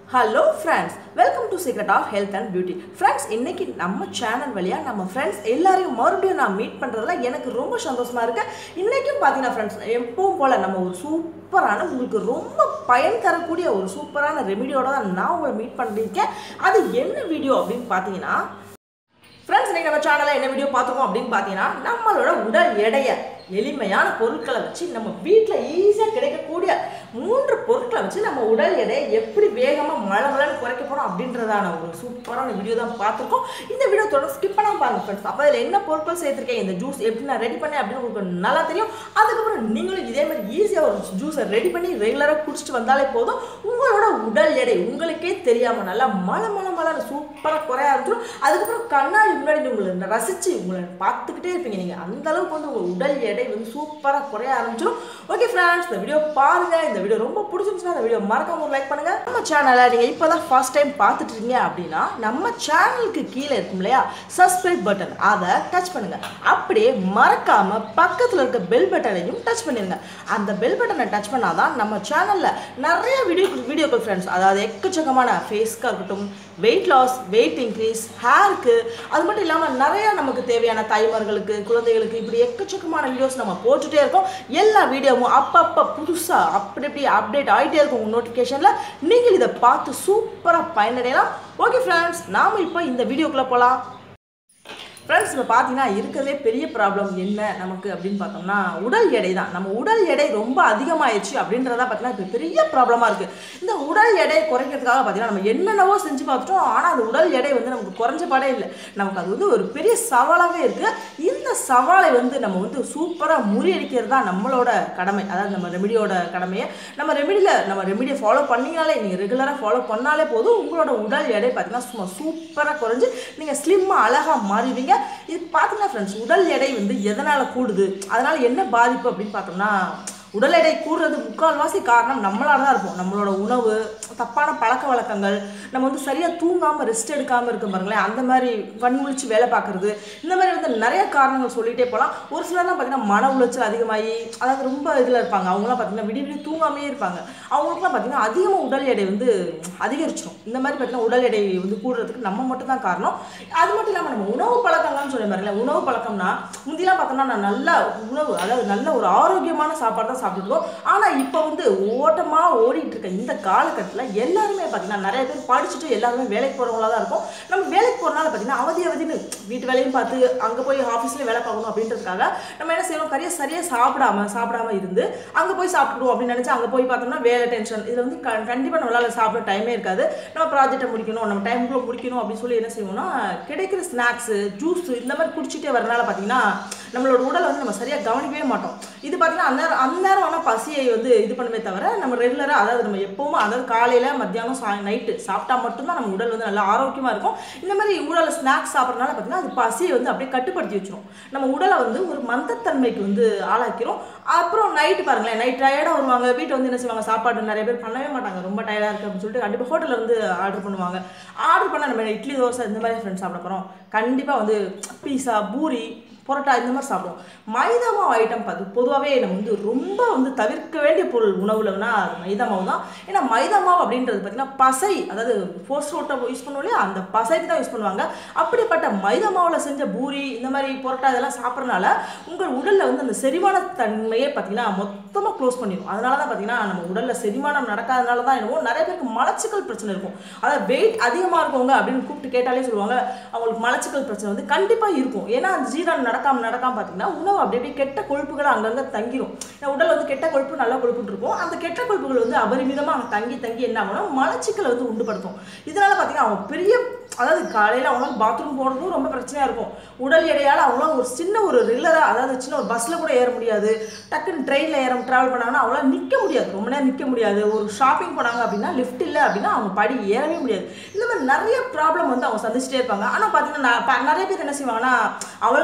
hello friends welcome to secret of health and beauty friends இன்னைக்கு நம்ம channel வழியாக நம்ம ஃப்ரெண்ட்ஸ் எல்லாரையும் மறுபடியும் நான் மீட் பண்ணுறதுல எனக்கு ரொம்ப சந்தோஷமா இருக்கு இன்றைக்கும் பார்த்தீங்கன்னா ஃப்ரெண்ட்ஸ் எப்பவும் போல் நம்ம ஒரு சூப்பரான உங்களுக்கு ரொம்ப பயன் தரக்கூடிய ஒரு சூப்பரான ரெமிடியோட தான் நான் உங்களை மீட் பண்ணியிருக்கேன் அது என்ன வீடியோ அப்படின்னு பார்த்தீங்கன்னா ஃப்ரெண்ட்ஸ் நீங்கள் நம்ம சேனலில் என்ன வீடியோ பார்த்துருக்கோம் அப்படின்னு பார்த்தீங்கன்னா நம்மளோட உடல் எடையை எளிமையான பொருட்களை வச்சு நம்ம வீட்டில் ஈஸியாக கிடைக்கக்கூடிய மூன்று பொருட்களை வச்சு நம்ம உடல் எடையை எப்படி வேகமாக மழை மழைன்னு குறைக்க போகிறோம் அப்படின்றதான ஒரு சூப்பரான வீடியோ தான் பார்த்துருக்கோம் இந்த வீடியோ தொடர்ந்து ஸ்கிப் பண்ணாம பாருங்க ஃப்ரெண்ட்ஸ் அப்போ அதில் என்ன பொருட்கள் சேர்த்துருக்கேன் இந்த ஜூஸ் எப்படி நான் ரெடி பண்ணேன் அப்படின்னு உங்களுக்கு நல்லா தெரியும் அதுக்கப்புறம் நீங்களும் இதே மாதிரி ஈஸியாக ஒரு ஜூஸை ரெடி பண்ணி ரெகுலராக குடிச்சிட்டு வந்தாலே போதும் உங்களோட உடல் எடை உங்களுக்கே தெரியாமல் நல்லா மழை மழை மழை சூப்பராக குறைய ஆரம்பிச்சிடும் அதுக்கப்புறம் கண்ணாடி முன்னாடி உங்களை ரசித்து உங்களை பார்த்துக்கிட்டே இருப்பீங்க நீங்கள் அந்த அளவுக்கு வந்து உங்கள் உடல் எடை வந்து சூப்பராக குறைய ஆரம்பிச்சிடும் ஓகே ஃப்ரெண்ட்ஸ் இந்த வீடியோ பாருங்க இந்த வீடியோ ரொம்ப பிடிச்சிருந்துச்சுன்னா இந்த வீடியோ மறக்காம ஒரு லைக் பண்ணுங்க நம்ம சேனலை நீங்கள் இப்போ தான் ஃபர்ஸ்ட் டைம் பார்த்துட்டு இருக்கீங்க அப்படின்னா நம்ம சேனலுக்கு கீழே இருக்கும் இல்லையா சப்ஸ்கிரைப் பட்டன் அதை டச் பண்ணுங்க அப்படியே மறக்காம பக்கத்தில் இருக்க பெல் பட்டனையும் டச் பண்ணிருங்க அந்த பெல் பட்டனை டச் பண்ணாதான் நம்ம சேனலில் நிறைய வீடியோ வீடியோக்கள் ஃப்ரெண்ட்ஸ் அதாவது எக்கச்சக்கமான ஃபேஸ்க்காக இருக்கட்டும் வெயிட் லாஸ் வெயிட் இன்க்ரீஸ் ஹேருக்கு அது மட்டும் இல்லாமல் நிறைய நமக்கு தேவையான தாய்மார்களுக்கு குழந்தைகளுக்கு இப்படி எக்கச்சக்கமான வீடியோஸ் நம்ம போட்டுட்டே இருக்கோம் எல்லா வீடியோவும் அப்பப்போ புதுசாக அப்படி இப்படி அப்டேட் ஆகிட்டே இருக்கும் உங்கள் நோட்டிஃபிகேஷனில் நீங்கள் இதை பார்த்து சூப்பராக பயனடையலாம் ஓகே ஃப்ரெண்ட்ஸ் நாம் இப்போ இந்த வீடியோக்குள்ளே போகலாம் ஃப்ரெண்ட்ஸ் இப்போ பார்த்தீங்கன்னா இருக்கிறதே பெரிய ப்ராப்ளம் என்ன நமக்கு அப்படின்னு பார்த்தோம்னா உடல் எடை தான் நம்ம உடல் எடை ரொம்ப அதிகமாயிடுச்சு அப்படின்றதா பார்த்தீங்கன்னா இப்போ பெரிய ப்ராப்ளமாக இருக்குது இந்த உடல் எடை குறைக்கிறதுக்காக பார்த்தீங்கன்னா நம்ம என்னென்னவோ செஞ்சு பார்த்துட்டோம் ஆனால் அந்த உடல் எடை வந்து நமக்கு குறைஞ்ச பாடே இல்லை நமக்கு அது வந்து ஒரு பெரிய சவாலாகவே இருக்குது இந்த சவாலை வந்து நம்ம வந்து சூப்பராக முறியடிக்கிறது தான் நம்மளோட கடமை அதாவது நம்ம ரெமிடியோட கடமையை நம்ம ரெமிடியில் நம்ம ரெமிடியை ஃபாலோ பண்ணீங்கனாலே நீங்கள் ரெகுலராக ஃபாலோ பண்ணாலே போதும் உங்களோட உடல் எடை பார்த்தீங்கன்னா சும்மா சூப்பராக குறைஞ்சு நீங்கள் ஸ்லிம்மாக அழகாக மாறிடுவீங்க இது பார்த்தீங்கன்னா ஃப்ரெண்ட்ஸ் உடல் எடை வந்து எதனால் கூடுது அதனால் என்ன பாதிப்பு அப்படின்னு பார்த்தோம்னா உடல் எடை கூடுறது முக்கால்வாசி காரணம் நம்மளால தான் இருப்போம் நம்மளோட உணவு தப்பான பழக்க வழக்கங்கள் நம்ம வந்து சரியாக தூங்காமல் ரெஸ்ட் எடுக்காமல் இருக்க பாருங்களேன் அந்த மாதிரி கண்முழிச்சு வேலை பார்க்குறது இந்த மாதிரி வந்து நிறைய காரணங்கள் சொல்லிகிட்டே போகலாம் ஒரு சிலர்லாம் பார்த்தீங்கன்னா மன உளைச்சல் அதிகமாகி அதாவது ரொம்ப இதில் இருப்பாங்க அவங்களாம் பார்த்தீங்கன்னா விடிய விடிய தூங்காமே இருப்பாங்க அவங்களுக்குலாம் பார்த்தீங்கன்னா அதிகமாக உடல் எடை வந்து அதிகரிச்சிடும் இந்த மாதிரி பார்த்தீங்கன்னா உடல் எடை வந்து கூடுறதுக்கு நம்ம மட்டும் தான் காரணம் அது மட்டும் இல்லாமல் நம்ம உணவு பழக்கங்கள்னு சொல்லி பாருங்களேன் உணவு பழக்கம்னா முந்திலாம் பார்த்தோம்னா நான் நல்ல உணவு அதாவது நல்ல ஒரு ஆரோக்கியமான சாப்பாடு தான் சாப்பிட்டுருக்கோம் ஆனால் இப்போ வந்து ஓட்டமாக ஓடிட்டு இருக்க இந்த காலகட்டத்தில் எல்லாருமே பார்த்தீங்கன்னா நிறைய பேர் படிச்சுட்டு எல்லாருமே வேலைக்கு போகிறவங்களா தான் இருக்கும் நம்ம வேலைக்கு போகிறனால பார்த்தீங்கன்னா அவதி அவதின்னு வீட்டு வேலையும் பார்த்து அங்கே போய் ஆஃபீஸ்லேயும் வேலை பார்க்கணும் அப்படின்றதுக்காக நம்ம என்ன செய்யணும் கரையை சரியாக சாப்பிடாம சாப்பிடாம இருந்து அங்கே போய் சாப்பிடுவோம் அப்படின்னு நினச்சி அங்கே போய் பார்த்தோம்னா வேலை டென்ஷன் இதில் வந்து க கண்டிப்பாக நம்மளால் சாப்பிட டைமே இருக்காது நம்ம ப்ராஜெக்டை முடிக்கணும் நம்ம டைமுக்குள்ளே முடிக்கணும் அப்படின்னு சொல்லி என்ன செய்வோம்னா கிடைக்கிற ஸ்நாக்ஸு ஜூஸ் இந்த மாதிரி குடிச்சிட்டே வரனால பார்த்தீங்கன்னா நம்மளோட உடலை வந்து நம்ம சரியாக கவனிக்கவே மாட்டோம் இது பார்த்தீங்கன்னா அந்த அந்த நேரம் ஆனால் பசியை வந்து இது பண்ணுமே தவிர நம்ம ரெகுலராக அதாவது நம்ம எப்போவும் அதாவது காலையில் மத்தியானம் சா நைட்டு சாப்பிட்டா மட்டும்தான் நம்ம உடல் வந்து நல்லா ஆரோக்கியமாக இருக்கும் இந்த மாதிரி உடலை ஸ்நாக்ஸ் சாப்பிட்றதுனால பார்த்தீங்கன்னா அது பசியை வந்து அப்படியே கட்டுப்படுத்தி வச்சிரும் நம்ம உடலை வந்து ஒரு மந்தத்தன்மைக்கு வந்து ஆளாக்கிறோம் அப்புறம் நைட்டு பாருங்களேன் நைட் டயர்டாக வருவாங்க வீட்டை வந்து என்ன செய்வாங்க சாப்பாடு நிறைய பேர் பண்ணவே மாட்டாங்க ரொம்ப டயர்டாக இருக்குது அப்படின்னு சொல்லிட்டு கண்டிப்பாக ஹோட்டலில் வந்து ஆர்டர் பண்ணுவாங்க ஆர்டர் பண்ணால் நம்ம இட்லி தோசை இந்த மாதிரி ஃப்ரெண்ட்ஸ் சாப்பிட போகிறோம் கண்டிப்பாக வந்து பீஸா பூரி பரோட்டா இந்த மாதிரி சாப்பிடுவோம் மைதா மாவு ஐட்டம் பார்த்து பொதுவாகவே நம்ம வந்து ரொம்ப வந்து தவிர்க்க வேண்டிய பொருள் உணவுலன்னா அது மைதா மாவு தான் ஏன்னா மைதா மாவு அப்படின்றது பார்த்தீங்கன்னா பசை அதாவது போஸ்ட் ரோட்டை யூஸ் பண்ணுவோம் இல்லையா அந்த பசைக்கு தான் யூஸ் பண்ணுவாங்க அப்படிப்பட்ட மைதா மாவில் செஞ்ச பூரி இந்த மாதிரி பரோட்டா இதெல்லாம் சாப்பிட்றதுனால உங்கள் உடலில் வந்து அந்த செரிமான தன்மையே பார்த்தீங்கன்னா மொத்தமாக க்ளோஸ் பண்ணிடும் அதனால தான் பார்த்தீங்கன்னா நம்ம உடலில் செரிமானம் நடக்காதனால தான் என்னவோ நிறைய பேருக்கு மலச்சிக்கல் பிரச்சனை இருக்கும் அதாவது வெயிட் அதிகமாக இருக்கவங்க அப்படின்னு கூப்பிட்டு கேட்டாலே சொல்லுவாங்க அவங்களுக்கு மலச்சிக்கல் பிரச்சனை வந்து கண்டிப்பாக இருக்கும் ஏன்னா அந்த ஜீரணம் நடக்காம நடக்காம பார்த்தீங்கன்னா உணவு அப்படி அப்படியே கெட்ட கொழுப்புகள் அங்கங்கே தங்கிடும் ஏன்னா உடல் வந்து கெட்ட கொழுப்பு நல்ல கொழுப்புன்னு இருக்கும் அந்த கெட்ட கொழுப்புகள் வந்து அபரிமிதமாக அங்கே தங்கி தங்கி என்ன ஆகும்னா மலச்சிக்கலை வந்து உண்டுபடுத்தும் இதனால பார்த்தீங்கன்னா அவங்க பெரிய அதாவது காலையில் அவங்களாம் பாத்ரூம் போகிறதும் ரொம்ப பிரச்சனையாக இருக்கும் உடல் எடையால் அவங்களாம் ஒரு சின்ன ஒரு ரெகுலராக அதாவது சின்ன ஒரு பஸ்ஸில் கூட ஏற முடியாது டக்குன்னு ட்ரெயினில் ஏற ட்ராவல் பண்ணாங்கன்னா அவங்களாம் நிற்க முடியாது ரொம்ப நேரம் நிற்க முடியாது ஒரு ஷாப்பிங் போனாங்க அப்படின்னா லிஃப்ட் இல்லை அப்படின்னா அவங்க படி ஏறவே முடியாது இந்த மாதிரி நிறைய ப்ராப்ளம் வந்து அவங்க சந்திச்சுட்டே இருப்பாங்க ஆனால் பார்த்தீங்கன்னா நான் ப- நிறைய பேர் என்ன செய்வாங்கன்னா அவங்களுக்கு என்ன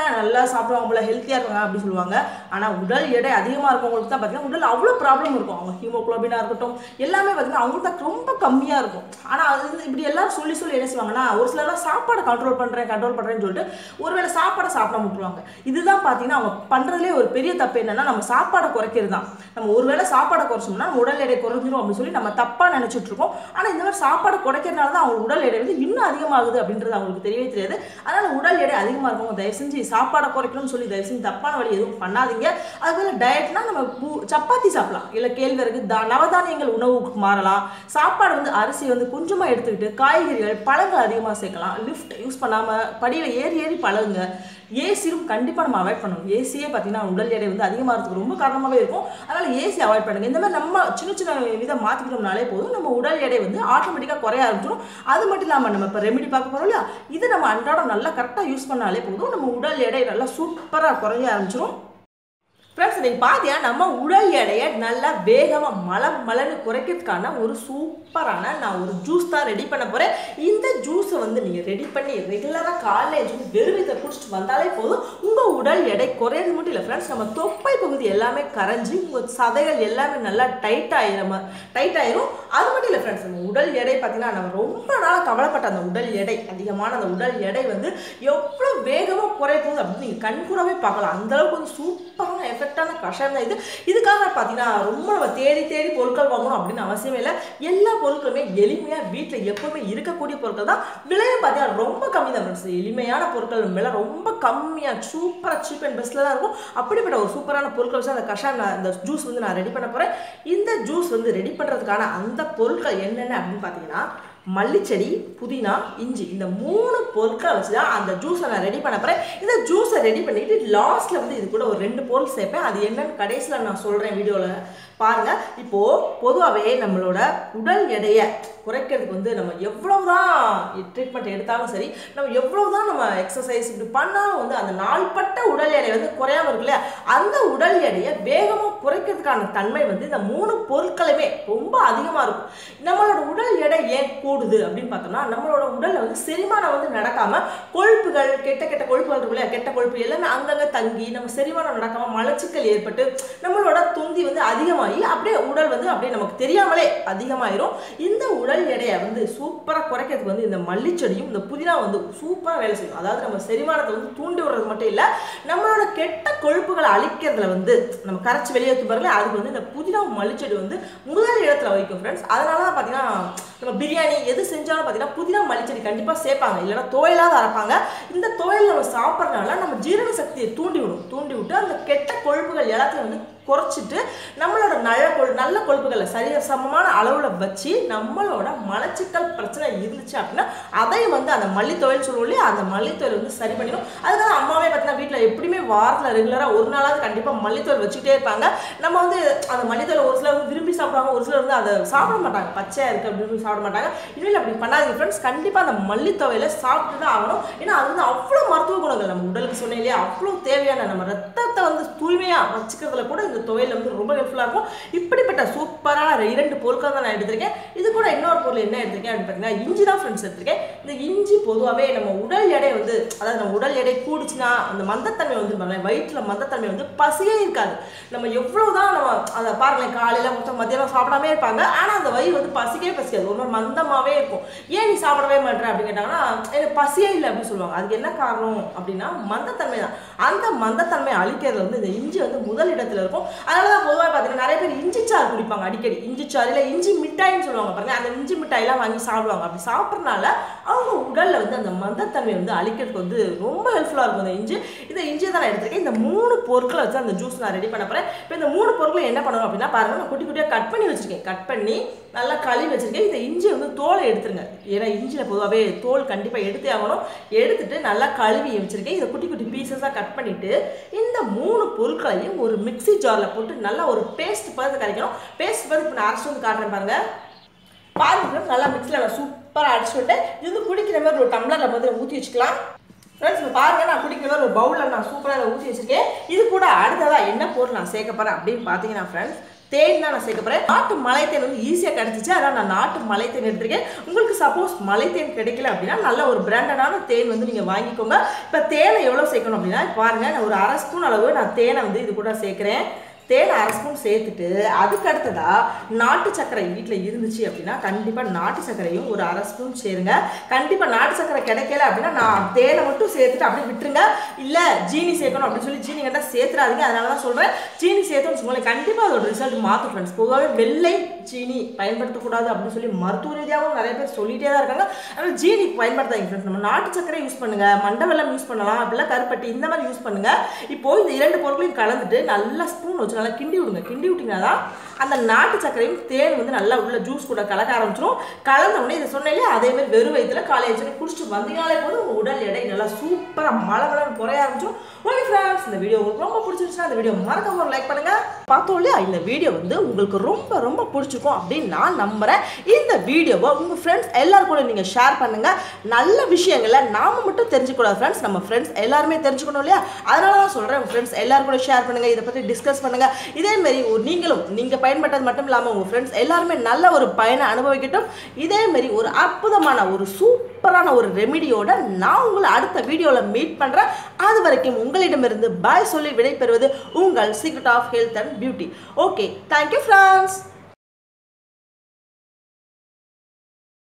நல்லா சாப்பிடுவாங்க போல ஹெல்த்தியாக இருக்காங்க அப்படின்னு சொல்லுவாங்க ஆனால் உடல் எடை அதிகமாக இருக்கவங்களுக்கு தான் பார்த்தீங்கன்னா உடல் அவ்வளோ ப்ராப்ளம் இருக்கும் அவங்க ஹீமோகுளோபினாக இருக்கட்டும் எல்லாமே பார்த்தீங்கன்னா அவங்களுக்கு தான் ரொம்ப கம்மியாக இருக்கும் ஆனால் அது வந்து இப்படி எல்லாரும் சொல்லி சொல்லி என்ன செய்வாங்கன்னா ஒரு சிலர்லாம் சாப்பாடை கண்ட்ரோல் பண்ணுறேன் கண்ட்ரோல் பண்ணுறேன்னு சொல்லிட்டு ஒருவேளை சாப்பாடை சாப்பிட விட்டுருவாங்க இதுதான் பார்த்தீங்கன்னா அவங்க பண்ணுறதுலே ஒரு பெரிய தப்பு என்னன்னா நம்ம சாப்பாடை குறைக்கிறது தான் நம்ம ஒருவேளை சாப்பாடை குறைச்சோம்னா நம்ம உடல் எடை குறைஞ்சிரும் அப்படின்னு சொல்லி நம்ம தப்பாக நினச்சிட்டு இருக்கோம் ஆனால் இந்த மாதிரி சாப்பாடு குறைக்கிறதுனால தான் அவங்க உடல் எடை வந்து இன்னும் அதிகமாகுது அப்படின்றது அவங்களுக்கு தெரியவே தெரியாது அதனால் உடல் எடை அதிகமாக இருக்கவங்க தயவு செஞ்சு சாப்பாடை குறைக்கணும்னு சொல்லி தயவு செஞ்சு தப்பான வழி எதுவும் பண்ணாதீங்க அதுபோல டயட்னா நம்ம பூ- சப்பாத்தி சாப்பிடலாம் இல்லை கேழ்வரகு தா நவதானியங்கள் உணவுக்கு மாறலாம் சாப்பாடு வந்து அரிசி வந்து கொஞ்சமாக எடுத்துக்கிட்டு காய்கறிகள் பழங்கள் அதிகமாக சேர்க்கலாம் லிஃப்ட் யூஸ் பண்ணாமல் படியில் ஏறி ஏறி பழகுங்க ஏசியும் கண்டிப்பாக நம்ம அவாய்ட் பண்ணணும் ஏசியே பார்த்தீங்கன்னா உடல் எடை வந்து அதிகமாகிறதுக்கு ரொம்ப காரணமாகவே இருக்கும் அதனால் ஏசி அவாய்ட் பண்ணுங்க இந்த மாதிரி நம்ம சின்ன சின்ன விதம் மாற்றிக்கிட்டோம்னாலே போதும் நம்ம உடல் எடை வந்து ஆட்டோமேட்டிக்காக குறைய ஆரம்பிச்சிடும் அது மட்டும் இல்லாமல் நம்ம இப்போ ரெமெடி பார்க்க போகிறோம் இல்லையா இது நம்ம அன்றாடம் நல்லா கரெக்டாக யூஸ் பண்ணாலே போதும் நம்ம உடல் எடை நல்லா சூப்பராக குறைய ஆரம்பிச்சிடும் ஃப்ரெண்ட்ஸ் நீங்கள் பார்த்தியா நம்ம உடல் எடையை நல்லா வேகமாக மல மலன்னு குறைக்கிறதுக்கான ஒரு சூப்பரான நான் ஒரு ஜூஸ் தான் ரெடி பண்ண போகிறேன் இந்த ஜூஸை வந்து நீங்கள் ரெடி பண்ணி ரெகுலராக காலையில் எழுந்து வெறும் இதை குடிச்சிட்டு வந்தாலே போதும் உங்கள் உடல் எடை குறையிறது மட்டும் இல்லை ஃப்ரெண்ட்ஸ் நம்ம தொப்பை பகுதி எல்லாமே கரைஞ்சி உங்கள் சதைகள் எல்லாமே நல்லா டைட் ஆயிரும் டைட் ஆயிரும் அது மட்டும் இல்லை ஃப்ரெண்ட்ஸ் நம்ம உடல் எடை பார்த்தீங்கன்னா நம்ம ரொம்ப நாளாக கவலைப்பட்ட அந்த உடல் எடை அதிகமான அந்த உடல் எடை வந்து எவ்வளோ வேகமாக குறைய போகுது அப்படின்னு நீங்கள் கண்கூடாவே பார்க்கலாம் அந்த அளவுக்கு வந்து சூப்பரான எஃபெக்டான கஷாயம் தான் இது இதுக்காக பார்த்தீங்கன்னா ரொம்ப நம்ம தேடி தேடி பொருட்கள் வாங்கணும் அப்படின்னு அவசியமே இல்லை எல்லா பொருட்களுமே எளிமையாக வீட்டில் எப்பவுமே இருக்கக்கூடிய பொருட்கள் தான் விலையும் பார்த்தீங்கன்னா ரொம்ப கம்மி தான் ஃப்ரெண்ட்ஸ் எளிமையான பொருட்கள் விலை ரொம்ப கம்மியாக சூப்பராக சீப் அண்ட் பெஸ்ட்டில் தான் இருக்கும் அப்படிப்பட்ட ஒரு சூப்பரான பொருட்கள் வச்சு அந்த கஷாயம் நான் இந்த ஜூஸ் வந்து நான் ரெடி பண்ண போகிறேன் இந்த ஜூஸ் வந்து ரெடி பண்ணுறதுக்கான அந்த பொருட்கள் என்னென்ன அப்படின்னு பார்த்தீங்கன்னா மல்லிச்செடி புதினா இஞ்சி இந்த மூணு பொருட்களை வச்சு தான் அந்த ஜூஸை நான் ரெடி பண்ண போகிறேன் இந்த ஜூஸை ரெடி பண்ணிட்டு லாஸ்ட்டில் வந்து இது கூட ஒரு ரெண்டு பொருள் சேர்ப்பேன் அது என்னன்னு கடைசியில் நான் சொல்கிறேன் வீடியோவில் பாருங்கள் இப்போது பொதுவாகவே நம்மளோட உடல் எடையை குறைக்கிறதுக்கு வந்து நம்ம எவ்வளவுதான் ட்ரீட்மெண்ட் எடுத்தாலும் சரி நம்ம எவ்வளவுதான் நம்ம எக்ஸசைஸ் இப்படி பண்ணாலும் வந்து அந்த நாள்பட்ட உடல் எடை வந்து குறையாம இருக்கு இல்லையா அந்த உடல் எடையை வேகமாக குறைக்கிறதுக்கான தன்மை வந்து இந்த மூணு பொருட்களுமே ரொம்ப அதிகமாக இருக்கும் நம்மளோட உடல் எடை ஏன் கூடுது அப்படின்னு பார்த்தோம்னா நம்மளோட உடல்ல வந்து செரிமானம் வந்து நடக்காம கொழுப்புகள் கெட்ட கெட்ட கொழுப்புகள் இருக்கு இல்லையா கெட்ட கொழுப்பு எல்லாமே அங்கங்கே தங்கி நம்ம செரிமானம் நடக்காம மலச்சிக்கல் ஏற்பட்டு நம்மளோட தொந்தி வந்து அதிகமாகி அப்படியே உடல் வந்து அப்படியே நமக்கு தெரியாமலே அதிகமாயிரும் இந்த உடல் எடையை வந்து சூப்பராக குறைக்கிறதுக்கு வந்து இந்த மல்லிச்செடியும் இந்த புதினா வந்து சூப்பராக வேலை செய்யும் அதாவது நம்ம செரிமானத்தை வந்து தூண்டி விடுறது மட்டும் இல்லை நம்மளோட கெட்ட கொழுப்புகளை அழிக்கிறதுல வந்து நம்ம கரைச்சி வெளியேற்று பாருங்க அதுக்கு வந்து இந்த புதினா மல்லிச்செடி வந்து முதல் இடத்துல வைக்கும் ஃப்ரெண்ட்ஸ் அதனால தான் பார்த்தீங்கன்னா நம்ம பிரியாணி எது செஞ்சாலும் பார்த்தீங்கன்னா புதினா மல்லிச்செடி கண்டிப்பாக சேர்ப்பாங்க இல்லைன்னா துவையலாக அரைப்பாங்க இந்த துவையல் நம்ம சாப்பிட்றதுனால நம்ம ஜீரண சக்தியை தூண்டி விடும் தூண்டி விட்டு அந்த கெட்ட கொழுப்புகள் எல்லாத்தையும் வந்து குறைச்சிட்டு நம்மளோட நல்ல கொழு நல்ல கொழுப்புகளை சரியா சமமான அளவில் வச்சு நம்மளோட மலச்சிக்கல் பிரச்சனை இருந்துச்சு அப்படின்னா அதையும் வந்து அந்த மல்லித்தொழில் சொல்லுவோம் இல்லையா அந்த மல்லித்தொழில் வந்து சரி பண்ணிடும் அதுக்காக அம்மாவே பார்த்தீங்கன்னா வீட்டில் எப்படியுமே வாரத்தில் ரெகுலராக ஒரு நாளாவது கண்டிப்பாக மல்லித்தொழில் வச்சுக்கிட்டே இருப்பாங்க நம்ம வந்து அந்த மல்லித்தொழில் ஒரு சிலர் வந்து விரும்பி சாப்பிடுவாங்க ஒரு சிலர் வந்து அதை சாப்பிட மாட்டாங்க பச்சையாக இருக்குது அப்படின்னு சொல்லி சாப்பிட மாட்டாங்க இனிமேல் அப்படி பண்ணாதீங்க ஃப்ரெண்ட்ஸ் கண்டிப்பாக அந்த மல்லித்தொகையில சாப்பிட்டு தான் ஆகணும் ஏன்னா அது வந்து அவ்வளோ மருத்துவ குணங்கள் நம்ம உடலுக்கு சொன்னேன் இல்லையா அவ்வளோ தேவையான நம்ம ரத்தத்தை வந்து தூய்மையாக வச்சுக்கிறதுல கூட இந்த துவையல் வந்து ரொம்ப ஹெல்ப்ஃபுல்லாக இருக்கும் இப்படிப்பட்ட சூப்பரான இரண்டு பொருட்கள் தான் நான் எடுத்திருக்கேன் இது கூட இன்னொரு பொருள் என்ன எடுத்திருக்கேன் அப்படின்னு பார்த்தீங்கன்னா இஞ்சி தான் ஃப்ரெண்ட்ஸ் எடுத்திருக்கேன் இந்த இஞ்சி பொதுவாகவே நம்ம உடல் எடை வந்து அதாவது நம்ம உடல் எடை கூடுச்சுன்னா அந்த மந்தத்தன்மை வந்து பாருங்களேன் வயிற்றில் மந்தத்தன்மை வந்து பசியே இருக்காது நம்ம எவ்வளோ தான் நம்ம அதை பாருங்களேன் காலையில் மொத்தம் மத்தியானம் சாப்பிடாமே இருப்பாங்க ஆனால் அந்த வயிறு வந்து பசிக்கவே பசிக்காது ஒரு மாதிரி மந்தமாகவே இருக்கும் ஏன் நீ சாப்பிடவே மாட்டேற அப்படின்னு கேட்டாங்கன்னா எனக்கு பசியே இல்லை அப்படின்னு சொல்லுவாங்க அதுக்கு என்ன காரணம் அப்படின்னா மந்தத்தன்மை தான் அந்த மந்தத்தன்மை அழிக்கிறதுல வந்து இந்த இஞ்சி வந்து முதல் இடத்துல இருக்கும் அதனால தான் பொதுவாக பார்த்தீங்கன்னா நிறைய பேர் இஞ்சி சாறு குடிப்பாங்க அடிக்கடி இஞ்சி சாறு இல்லை இஞ்சி மிட்டாய்ன்னு சொல்லுவாங்க பாருங்க அந்த இஞ்சி மிட்டாயெல்லாம் வாங்கி சாப்பிடுவாங்க அப்படி சாப்பிட்றனால அவங்க உடல்ல வந்து அந்த மந்தத்தன்மை வந்து அழிக்கிறதுக்கு வந்து ரொம்ப ஹெல்ப்ஃபுல்லாக இருக்கும் இந்த இஞ்சி இந்த இஞ்சியை தான் நான் எடுத்திருக்கேன் இந்த மூணு பொருட்களை வச்சு அந்த ஜூஸ் நான் ரெடி பண்ண போகிறேன் இப்போ இந்த மூணு பொருட்களை என்ன பண்ணணும் அப்படின்னா பாருங்க நான் குட்டி குட்டியாக கட் பண்ணி வச்சிருக்கேன் கட் பண்ணி நல்லா கழுவி வச்சிருக்கேன் இந்த இஞ்சியை வந்து தோலை எடுத்துருங்க ஏன்னா இஞ்சியில் பொதுவாகவே தோல் கண்டிப்பாக எடுத்தே ஆகணும் எடுத்துட்டு நல்லா கழுவி வச்சிருக்கேன் இதை குட்டி குட்டி பீசஸாக கட் பண்ணிட்டு இந்த மூணு பொருட்களையும் ஒரு மிக்ஸி ஜாரில் போட்டு நல்லா ஒரு பேஸ்ட் பதத்தை கரைக்கணும் பேஸ்ட் பதத்து இப்போ நான் அரைச்சி வந்து காட்டுறேன் பாருங்க பாருங்க friends, நல்லா மிக்ஸில் நான் சூப்பராக அடிச்சு விட்டு இது வந்து குடிக்கிற மாதிரி ஒரு டம்ளரில் வந்து ஊற்றி வச்சுக்கலாம் ஃப்ரெண்ட்ஸ் இப்போ பாருங்க நான் குடிக்கிற மாதிரி ஒரு பவுலில் நான் சூப்பராக ஊற்றி வச்சிருக்கேன் இது கூட அடுத்ததாக என்ன பொருள் நான் சேர்க்க போகிறேன் அப்படின்னு பார்த்தீங்கன்னா ஃப்ரெண்ட்ஸ் தேன் தான் நான் சேர்க்க போகிறேன் நாட்டு மலை தேன் வந்து ஈஸியாக கிடச்சிச்சு அதான் நான் நாட்டு மலை தேன் எடுத்திருக்கேன் உங்களுக்கு சப்போஸ் மலை தேன் கிடைக்கல அப்படின்னா நல்ல ஒரு பிராண்டடான தேன் வந்து நீங்கள் வாங்கிக்கோங்க இப்போ தேனை எவ்வளோ சேர்க்கணும் அப்படின்னா பாருங்கள் நான் ஒரு அரை ஸ்பூன் அளவு நான் தேனை வந்து இது கூட சேர்க்குறேன் தேனை அரை ஸ்பூன் சேர்த்துட்டு அதுக்கு அடுத்ததா நாட்டு சர்க்கரை வீட்டில் இருந்துச்சு அப்படின்னா கண்டிப்பாக நாட்டு சர்க்கரையும் ஒரு அரை ஸ்பூன் சேருங்க கண்டிப்பாக நாட்டு சர்க்கரை கிடைக்கல அப்படின்னா நான் தேனை மட்டும் சேர்த்துட்டு அப்படியே விட்டுருங்க இல்லை ஜீனி சேர்க்கணும் அப்படின்னு சொல்லி ஜீனி கண்டா சேர்த்துறாதீங்க அதனால தான் சொல்கிறேன் ஜீனி சேர்த்தோம்னு வச்சுக்கோங்களேன் கண்டிப்பாக அதோட ரிசல்ட் மாற்றும் ஃப்ரெண்ட்ஸ் பொதுவாகவே வெள்ளை சீனி பயன்படுத்தக்கூடாது அப்படின்னு சொல்லி மருத்துவ ரீதியாகவும் நிறைய பேர் சொல்லிட்டே தான் இருக்காங்க அதனால் ஜீனி பயன்படுத்தாதீங்க ஃப்ரெண்ட்ஸ் நம்ம நாட்டு சர்க்கரை யூஸ் பண்ணுங்க மண்டை வெல்லம் யூஸ் பண்ணலாம் அப்படிலாம் கருப்பட்டி இந்த மாதிரி யூஸ் பண்ணுங்க இப்போ இந்த இரண்டு பொருட்களையும் கலந்துட்டு நல்லா ஸ்பூன் வச்சு நல்லா கிண்டி விடுங்க கிண்டி விட்டீங்கன்னா தான் அந்த நாட்டு சர்க்கரையும் தேன் வந்து நல்லா உள்ள ஜூஸ் கூட கலக்க ஆரம்பிச்சிடும் கலந்த உடனே இதை சொன்னேன் இல்லையா அதே மாதிரி வெறும் வயிற்றுல காலையில் வச்சு குடிச்சிட்டு வந்தீங்கனாலே போதும் உங்கள் உடல் எடை நல்லா சூப்பராக மழை மழைன்னு குறைய ஆரம்பிச்சிடும் ஓகே ஃப்ரெண்ட்ஸ் இந்த வீடியோ உங்களுக்கு ரொம்ப பிடிச்சிருந்துச்சுன்னா இந்த வீடியோ மறக்காம ஒரு லைக் பண்ணுங்க பார்த்தோம் இல்லையா இந்த வீடியோ வந்து உங்களுக்கு ரொம்ப ரொம்ப பிடிச்சிருக்கும் அப்படின்னு நான் நம்புறேன் இந்த வீடியோவை உங்கள் ஃப்ரெண்ட்ஸ் எல்லாரும் கூட நீங்கள் ஷேர் பண்ணுங்க நல்ல விஷயங்களை நாம மட்டும் தெரிஞ்சுக்கூடாது ஃப்ரெண்ட்ஸ் நம்ம ஃப்ரெண்ட்ஸ் எல்லாருமே தெரிஞ்சுக்கணும் இல்லையா அதனால தான் சொல்கிறேன் உங்கள் ஃப்ரெண்ட்ஸ் எல்லாரும் கூட ஷேர் பண்ணுங்க இதை பற்றி டிஸ்கஸ் பண்ணுங்க இதே மாதிரி ஒரு நீங்களும் நீங்கள் பயன்பட்டது மட்டும் இல்லாமல் உங்கள் ஃப்ரெண்ட்ஸ் எல்லாருமே நல்ல ஒரு பயனை அனுபவிக்கட்டும் இதே மாதிரி ஒரு அற்புதமான ஒரு சூப்பரான ஒரு ரெமிடியோட நான் உங்களை அடுத்த வீடியோவில் மீட் பண்ணுறேன் அது வரைக்கும் உங்களிடமிருந்து பாய் சொல்லி விடைபெறுவது உங்கள் secret of health and beauty okay thank you friends